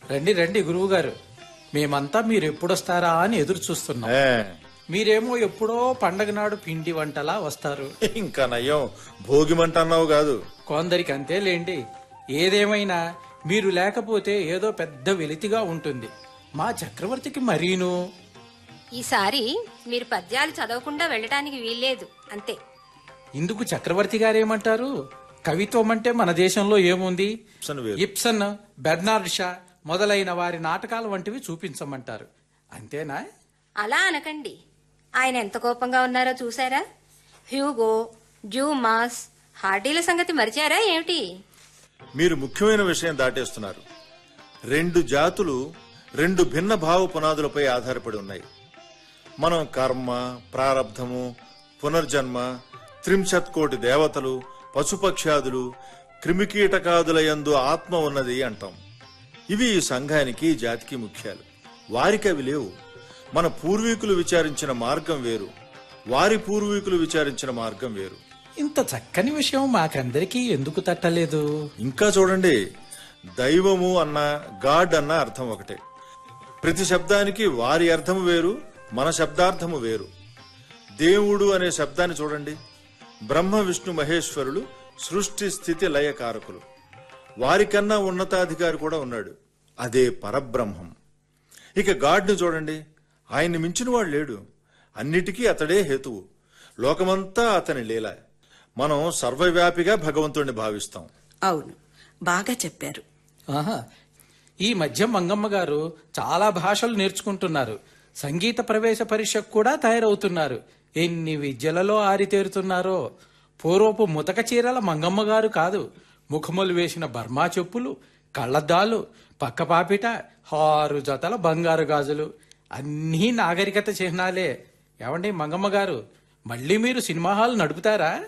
రండి రండి గురువు గారు మేమంతా మీరు ఎప్పుడొస్తారా అని ఎదురు చూస్తున్నాం ఏ, మీరేమో ఎప్పుడో పండగ నాడు పిండి వంటలా వస్తారు ఇంకా నయ్యం భోగిమంట అన్నావు కాదు కొందరికి అంతే లేండి ఏదేమైనా మీరు లేకపోతే ఏదో పెద్ద వెలితిగా ఉంటుంది మా చక్రవర్తికి మరీను ఈసారి మీరు పద్యాలు చదవకుండా వెళ్ళటానికి వీల్లేదు అంతే ఇందుకు చక్రవర్తి గారేమంటారు కవిత్వం అంటే మన దేశంలో ఏముంది ఇప్సన్ వేరు. ఇప్సన్ బెర్నార్డ్ షా మొదలైన వారి నాటకాల వంటివి చూపించమంటారు అంతేనా అలా అనకండి ఆయన ఎంత కోపంగా ఉన్నారో చూసారా హ్యూగో జూమాస్ హార్డీల సంగతి మరిచారా ఏమిటి మీరు ముఖ్యమైన విషయం దాటేస్తున్నారు రెండు జాతులు రెండు భిన్న భావ పునాదులపై ఆధారపడి ఉన్నాయి మనం కర్మ ప్రారబ్ధము పునర్జన్మ త్రింశత్ కోటి దేవతలు పశుపక్ష్యాదులు క్రిమికీటకాదుల యందు ఆత్మ ఉన్నది అంటాం ఇవి ఈ సంఘానికి ఈ జాతికి ముఖ్యాలు వారికి అవి లేవు మన పూర్వీకులు విచారించిన మార్గం వేరు వారి పూర్వీకులు విచారించిన మార్గం వేరు ఇంత చక్కని విషయం మాకందరికీ ఎందుకు తట్టలేదు ఇంకా చూడండి దైవము అన్న గాడ్ అన్న అర్థం ఒకటే ప్రతి శబ్దానికి వారి అర్థము వేరు మన శబ్దార్థము వేరు దేవుడు అనే శబ్దాన్ని చూడండి బ్రహ్మ విష్ణు మహేశ్వరులు సృష్టి స్థితి లయ కారకులు వారికన్నా ఉన్నతాధికారి కూడా ఉన్నాడు అదే పరబ్రహ్మం ఇక గాడ్ని చూడండి ఆయన్ని మించిన వాడు లేడు అన్నిటికీ అతడే హేతువు లోకమంతా అతని లీల మనం సర్వవ్యాపిగా భగవంతుణ్ణి భావిస్తాం అవును బాగా చెప్పారు ఆహా ఈ మధ్య మంగమ్మ గారు చాలా భాషలు నేర్చుకుంటున్నారు సంగీత ప్రవేశ పరీక్షకు కూడా తయారవుతున్నారు ఎన్ని విద్యలలో ఆరితేరుతున్నారో పూర్వపు ముతక చీరల మంగమ్మ గారు కాదు ముఖములు వేసిన బర్మా చెప్పులు కళ్ళద్దాలు పక్కపాపిట ఆరు జతల బంగారు గాజులు అన్నీ నాగరికత చిహ్నాలే ఏమండి మంగమ్మ గారు మళ్ళీ మీరు సినిమా హాల్ నడుపుతారా